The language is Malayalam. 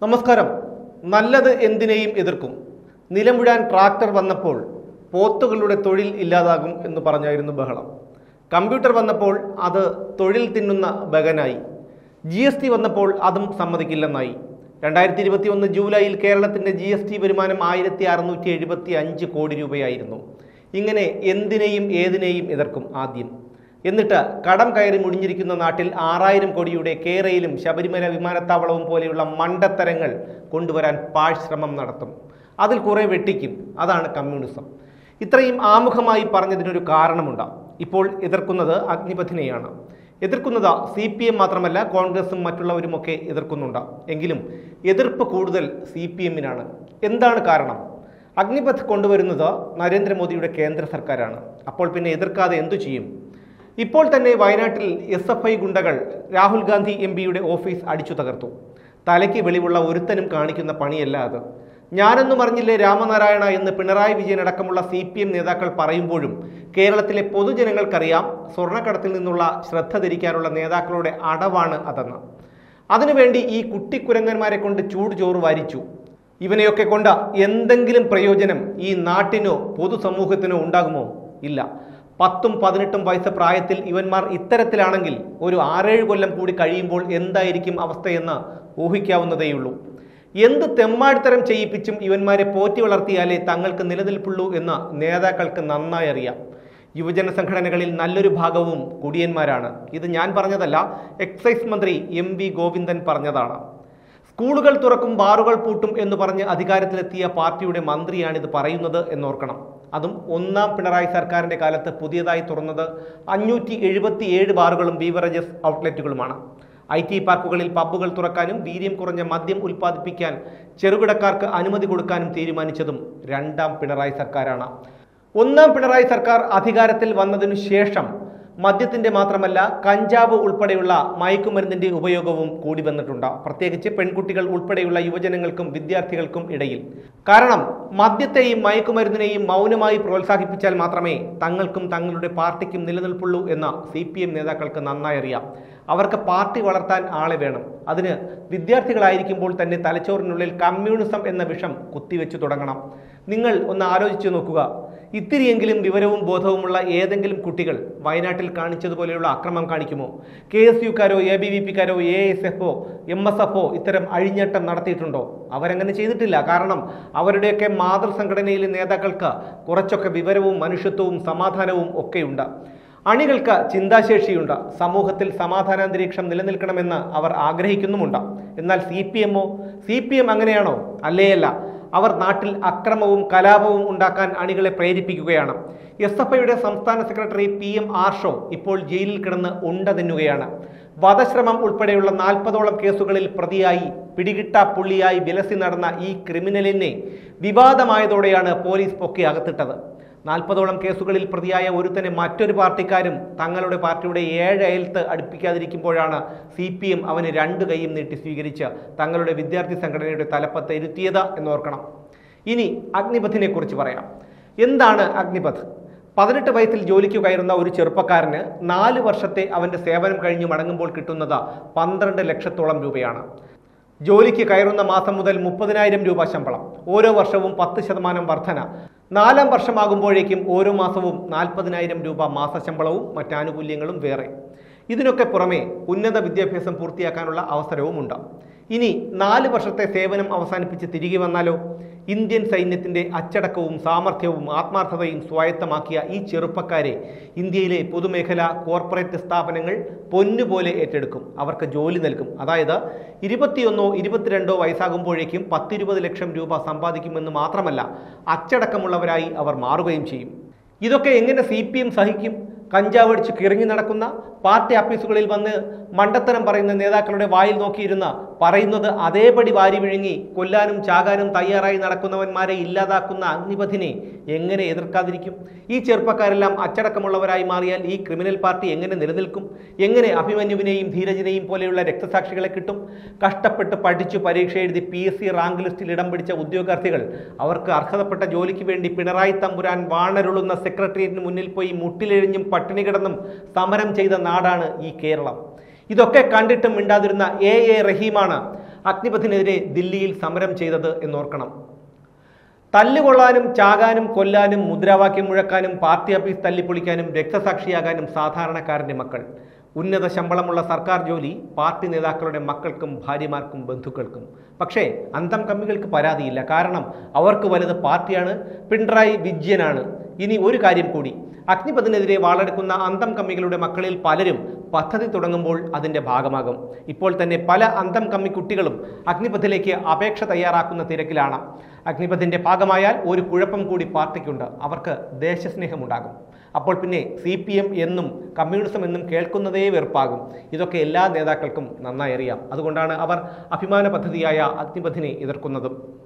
നമസ്കാരം നല്ലത് എന്തിനേയും എതിർക്കും നിലമുഴാൻ ട്രാക്ടർ വന്നപ്പോൾ പോത്തുകളുടെ തൊഴിൽ ഇല്ലാതാകും എന്ന് പറഞ്ഞായിരുന്നു ബഹളം കമ്പ്യൂട്ടർ വന്നപ്പോൾ അത് തൊഴിൽ തിന്നുന്ന ബഗനായി ജി എസ് ടി വന്നപ്പോൾ അതും സമ്മതിക്കില്ലെന്നായി രണ്ടായിരത്തി ഇരുപത്തി ഒന്ന് ജൂലൈയിൽ കേരളത്തിന്റെ ജി എസ് ടി വരുമാനം ആയിരത്തി അറുന്നൂറ്റി എഴുപത്തി അഞ്ച് കോടി രൂപയായിരുന്നു ഇങ്ങനെ എന്തിനേയും ഏതിനേയും എതിർക്കും ആദ്യം എന്നിട്ട് കടം കയറി മുടിഞ്ഞിരിക്കുന്ന നാട്ടിൽ ആറായിരം കോടിയുടെ കേരയിലും ശബരിമല വിമാനത്താവളവും പോലെയുള്ള മണ്ടത്തരങ്ങൾ കൊണ്ടുവരാൻ പാഴ് ശ്രമം നടത്തും അതിൽ കുറെ വെട്ടിക്കും അതാണ് കമ്മ്യൂണിസം ഇത്രയും ആമുഖമായി പറഞ്ഞതിനൊരു കാരണമുണ്ട് ഇപ്പോൾ എതിർക്കുന്നത് അഗ്നിപഥിനെയാണ് എതിർക്കുന്നത് സി പി എം മാത്രമല്ല കോൺഗ്രസും മറ്റുള്ളവരുമൊക്കെ എതിർക്കുന്നുണ്ട് എങ്കിലും എതിർപ്പ് കൂടുതൽ സി പി എമ്മിനാണ് എന്താണ് കാരണം അഗ്നിപഥ് കൊണ്ടുവരുന്നത് നരേന്ദ്രമോദിയുടെ കേന്ദ്ര സർക്കാരാണ് അപ്പോൾ പിന്നെ എതിർക്കാതെ എന്തു ചെയ്യും ഇപ്പോൾ തന്നെ വയനാട്ടിൽ എസ് എഫ് ഐ ഗുണ്ടകൾ രാഹുൽ ഗാന്ധി എം പിയുടെ ഓഫീസ് അടിച്ചു തകർത്തു തലയ്ക്ക് വെളിവുള്ള ഒരുത്തനും കാണിക്കുന്ന പണിയല്ല അത് ഞാനൊന്നും അറിഞ്ഞില്ലേ രാമനാരായണ എന്ന് പിണറായി വിജയൻ അടക്കമുള്ള സി പി എം നേതാക്കൾ പറയുമ്പോഴും കേരളത്തിലെ പൊതുജനങ്ങൾക്കറിയാം സ്വർണ്ണക്കടത്തിൽ നിന്നുള്ള ശ്രദ്ധ തിരിക്കാനുള്ള നേതാക്കളുടെ അടവാണ് അതെന്ന് അതിനുവേണ്ടി ഈ കുട്ടിക്കുരങ്ങന്മാരെ കൊണ്ട് ചൂട് ചോറ് വാരിച്ചു ഇവനെയൊക്കെ കൊണ്ട് എന്തെങ്കിലും പ്രയോജനം ഈ നാട്ടിനോ പൊതുസമൂഹത്തിനോ ഉണ്ടാകുമോ ഇല്ല പത്തും പതിനെട്ടും വയസ്സ് പ്രായത്തിൽ ഇവന്മാർ ഇത്തരത്തിലാണെങ്കിൽ ഒരു ആറേഴ് കൊല്ലം കൂടി കഴിയുമ്പോൾ എന്തായിരിക്കും അവസ്ഥയെന്ന് ഊഹിക്കാവുന്നതേയുള്ളൂ എന്ത് തെമ്മാടിത്തരം ചെയ്യിപ്പിച്ചും ഇവന്മാരെ പോറ്റി വളർത്തിയാലേ തങ്ങൾക്ക് നിലനിൽപ്പുള്ളൂ എന്ന് നേതാക്കൾക്ക് നന്നായി അറിയാം യുവജന സംഘടനകളിൽ നല്ലൊരു ഭാഗവും കുടിയന്മാരാണ് ഇത് ഞാൻ പറഞ്ഞതല്ല എക്സൈസ് മന്ത്രി എം വി ഗോവിന്ദൻ പറഞ്ഞതാണ് സ്കൂളുകൾ തുറക്കും ബാറുകൾ പൂട്ടും എന്ന് പറഞ്ഞ് അധികാരത്തിലെത്തിയ പാർട്ടിയുടെ മന്ത്രിയാണിത് പറയുന്നത് എന്നോർക്കണം അതും ഒന്നാം പിണറായി സർക്കാരിന്റെ കാലത്ത് പുതിയതായി തുറന്നത് അഞ്ഞൂറ്റി എഴുപത്തിയേഴ് ബാറുകളും ബീവറേജസ് ഔട്ട്ലെറ്റുകളുമാണ് ഐ ടി പാർക്കുകളിൽ പബ്ബുകൾ തുറക്കാനും വീര്യം കുറഞ്ഞ മദ്യം ഉൽപ്പാദിപ്പിക്കാൻ ചെറുകിടക്കാർക്ക് അനുമതി കൊടുക്കാനും തീരുമാനിച്ചതും രണ്ടാം പിണറായി സർക്കാരാണ് ഒന്നാം പിണറായി സർക്കാർ അധികാരത്തിൽ വന്നതിനു ശേഷം മദ്യത്തിന്റെ മാത്രമല്ല കഞ്ചാവ് ഉൾപ്പെടെയുള്ള മയക്കുമരുന്നിന്റെ ഉപയോഗവും കൂടി വന്നിട്ടുണ്ട് പ്രത്യേകിച്ച് പെൺകുട്ടികൾ ഉൾപ്പെടെയുള്ള യുവജനങ്ങൾക്കും വിദ്യാർത്ഥികൾക്കും ഇടയിൽ കാരണം മദ്യത്തെയും മയക്കുമരുന്നിനെയും മൗനമായി പ്രോത്സാഹിപ്പിച്ചാൽ മാത്രമേ തങ്ങൾക്കും തങ്ങളുടെ പാർട്ടിക്കും നിലനിൽപ്പുള്ളൂ എന്ന് സി പി എം നേതാക്കൾക്ക് നന്നായി അറിയാം അവർക്ക് പാർട്ടി വളർത്താൻ ആളെ വേണം അതിന് വിദ്യാർത്ഥികളായിരിക്കുമ്പോൾ തന്നെ തലച്ചോറിനുള്ളിൽ കമ്മ്യൂണിസം എന്ന വിഷം കുത്തിവെച്ചു തുടങ്ങണം നിങ്ങൾ ഒന്ന് ആലോചിച്ചു നോക്കുക ഇത്തിരിയെങ്കിലും വിവരവും ബോധവുമുള്ള ഏതെങ്കിലും കുട്ടികൾ വയനാട്ടിൽ കാണിച്ചതുപോലെയുള്ള അക്രമം കാണിക്കുമോ കെ എസ് യുക്കാരോ എ ബി വി പിക്കാരോ എ എസ് എഫോ എം എസ് എഫോ ഇത്തരം അഴിഞ്ഞേട്ടം നടത്തിയിട്ടുണ്ടോ അവരങ്ങനെ ചെയ്തിട്ടില്ല കാരണം അവരുടെയൊക്കെ മാതൃസംഘടനയിലെ നേതാക്കൾക്ക് കുറച്ചൊക്കെ വിവരവും മനുഷ്യത്വവും സമാധാനവും ഒക്കെയുണ്ട് അണികൾക്ക് ചിന്താശേഷിയുണ്ട് സമൂഹത്തിൽ സമാധാനാന്തരീക്ഷം നിലനിൽക്കണമെന്ന് അവർ ആഗ്രഹിക്കുന്നുമുണ്ട് എന്നാൽ സി പി എമ്മോ സി പി എം അങ്ങനെയാണോ അല്ലേയല്ല അവർ നാട്ടിൽ അക്രമവും കലാപവും ഉണ്ടാക്കാൻ അണികളെ പ്രേരിപ്പിക്കുകയാണ് എസ് എഫ് ഐയുടെ സംസ്ഥാന സെക്രട്ടറി പി എം ആർഷോ ഇപ്പോൾ ജയിലിൽ കിടന്ന് ഉണ്ട തിന്നുകയാണ് വധശ്രമം ഉൾപ്പെടെയുള്ള നാൽപ്പതോളം കേസുകളിൽ പ്രതിയായി പിടികിട്ട പുള്ളിയായി വിലസി നടന്ന ഈ ക്രിമിനലിനെ വിവാദമായതോടെയാണ് പോലീസ് പൊക്കി അകത്തിട്ടത് നാൽപ്പതോളം കേസുകളിൽ പ്രതിയായ ഒരുത്തനെ മറ്റൊരു പാർട്ടിക്കാരും തങ്ങളുടെ പാർട്ടിയുടെ ഏഴ് അയലത്ത് അടുപ്പിക്കാതിരിക്കുമ്പോഴാണ് സി പി എം അവന് രണ്ട് കൈയും നീട്ടി സ്വീകരിച്ച് തങ്ങളുടെ വിദ്യാർത്ഥി സംഘടനയുടെ തലപ്പത്ത് ഇരുത്തിയത് എന്നോർക്കണം ഇനി അഗ്നിപഥിനെ കുറിച്ച് പറയാം എന്താണ് അഗ്നിപഥ് പതിനെട്ട് വയസ്സിൽ ജോലിക്ക് കയറുന്ന ഒരു ചെറുപ്പക്കാരന് നാല് വർഷത്തെ അവന്റെ സേവനം കഴിഞ്ഞ് മടങ്ങുമ്പോൾ കിട്ടുന്നത് പന്ത്രണ്ട് ലക്ഷത്തോളം രൂപയാണ് ജോലിക്ക് കയറുന്ന മാസം മുതൽ മുപ്പതിനായിരം രൂപ ശമ്പളം ഓരോ വർഷവും പത്ത് ശതമാനം വർധന നാലാം വർഷമാകുമ്പോഴേക്കും ഓരോ മാസവും നാൽപ്പതിനായിരം രൂപ മാസശമ്പളവും മറ്റാനുകൂല്യങ്ങളും വേറെ ഇതിനൊക്കെ പുറമെ ഉന്നത വിദ്യാഭ്യാസം പൂർത്തിയാക്കാനുള്ള അവസരവുമുണ്ട് ഇനി നാല് വർഷത്തെ സേവനം അവസാനിപ്പിച്ച് തിരികെ വന്നാലോ ഇന്ത്യൻ സൈന്യത്തിന്റെ അച്ചടക്കവും സാമർഥ്യവും ആത്മാർത്ഥതയും സ്വായത്തമാക്കിയ ഈ ചെറുപ്പക്കാരെ ഇന്ത്യയിലെ പൊതുമേഖല കോർപ്പറേറ്റ് സ്ഥാപനങ്ങൾ പൊന്നുപോലെ ഏറ്റെടുക്കും അവർക്ക് ജോലി നൽകും അതായത് ഇരുപത്തിയൊന്നോ ഇരുപത്തിരണ്ടോ വയസ്സാകുമ്പോഴേക്കും പത്തിരുപത് ലക്ഷം രൂപ സമ്പാദിക്കുമെന്ന് മാത്രമല്ല അച്ചടക്കമുള്ളവരായി അവർ മാറുകയും ചെയ്യും ഇതൊക്കെ എങ്ങനെ സി പി എം സഹിക്കും കഞ്ചാവടിച്ച് കിറങ്ങി നടക്കുന്ന പാർട്ടി ഓഫീസുകളിൽ വന്ന് മണ്ടത്തരം പറയുന്ന നേതാക്കളുടെ വായിൽ നോക്കിയിരുന്ന പറയുന്നത് അതേപടി വാരി വിഴുങ്ങി കൊല്ലാനും ചാകാനും തയ്യാറായി നടക്കുന്നവന്മാരെ ഇല്ലാതാക്കുന്ന അഗ്നിപഥിനെ എങ്ങനെ എതിർക്കാതിരിക്കും ഈ ചെറുപ്പക്കാരെല്ലാം അച്ചടക്കമുള്ളവരായി മാറിയാൽ ഈ ക്രിമിനൽ പാർട്ടി എങ്ങനെ നിലനിൽക്കും എങ്ങനെ അഭിമന്യുവിനെയും ധീരജിനെയും പോലെയുള്ള രക്തസാക്ഷികളെ കിട്ടും കഷ്ടപ്പെട്ട് പഠിച്ചു പരീക്ഷ എഴുതി പി എസ് സി റാങ്ക് ലിസ്റ്റിൽ ഇടം പിടിച്ച ഉദ്യോഗാർത്ഥികൾ അവർക്ക് അർഹതപ്പെട്ട ജോലിക്ക് വേണ്ടി പിണറായി തമ്പുരാൻ വാണരുളുന്ന സെക്രട്ടേറിയറ്റിന് മുന്നിൽ പോയി മുട്ടിലെഴിഞ്ഞും പട്ടിണി കിടന്നും സമരം ചെയ്ത നാടാണ് ഈ കേരളം ഇതൊക്കെ കണ്ടിട്ടും മിണ്ടാതിരുന്ന എ എ റഹീമാണ് അഗ്നിപഥിനെതിരെ ദില്ലിയിൽ സമരം ചെയ്തത് എന്നോർക്കണം തല്ലുകൊള്ളാനും ചാകാനും കൊല്ലാനും മുദ്രാവാക്യം മുഴക്കാനും പാർട്ടി ഓഫീസ് തല്ലിപ്പൊളിക്കാനും രക്തസാക്ഷിയാകാനും സാധാരണക്കാരന്റെ മക്കൾ ഉന്നത ശമ്പളമുള്ള സർക്കാർ ജോലി പാർട്ടി നേതാക്കളുടെ മക്കൾക്കും ഭാര്യമാർക്കും ബന്ധുക്കൾക്കും പക്ഷേ അന്തം കമ്മികൾക്ക് പരാതിയില്ല കാരണം അവർക്ക് വലുത് പാർട്ടിയാണ് പിണറായി വിജയനാണ് ഇനി ഒരു കാര്യം കൂടി അഗ്നിപഥിനെതിരെ വാളെടുക്കുന്ന അന്തം കമ്മികളുടെ മക്കളിൽ പലരും പദ്ധതി തുടങ്ങുമ്പോൾ അതിന്റെ ഭാഗമാകും ഇപ്പോൾ തന്നെ പല അന്തം കമ്മി കുട്ടികളും അഗ്നിപഥിലേക്ക് അപേക്ഷ തയ്യാറാക്കുന്ന തിരക്കിലാണ് അഗ്നിപഥിന്റെ ഭാഗമായാൽ ഒരു കുഴപ്പം കൂടി പാർട്ടിക്കുണ്ട് അവർക്ക് ദേശസ്നേഹമുണ്ടാകും അപ്പോൾ പിന്നെ സി പി എം എന്നും കമ്മ്യൂണിസം എന്നും കേൾക്കുന്നതേ വെറുപ്പാകും ഇതൊക്കെ എല്ലാ നേതാക്കൾക്കും നന്നായി അറിയാം അതുകൊണ്ടാണ് അവർ അഭിമാന പദ്ധതിയായ അഗ്നിപഥിനെ എതിർക്കുന്നതും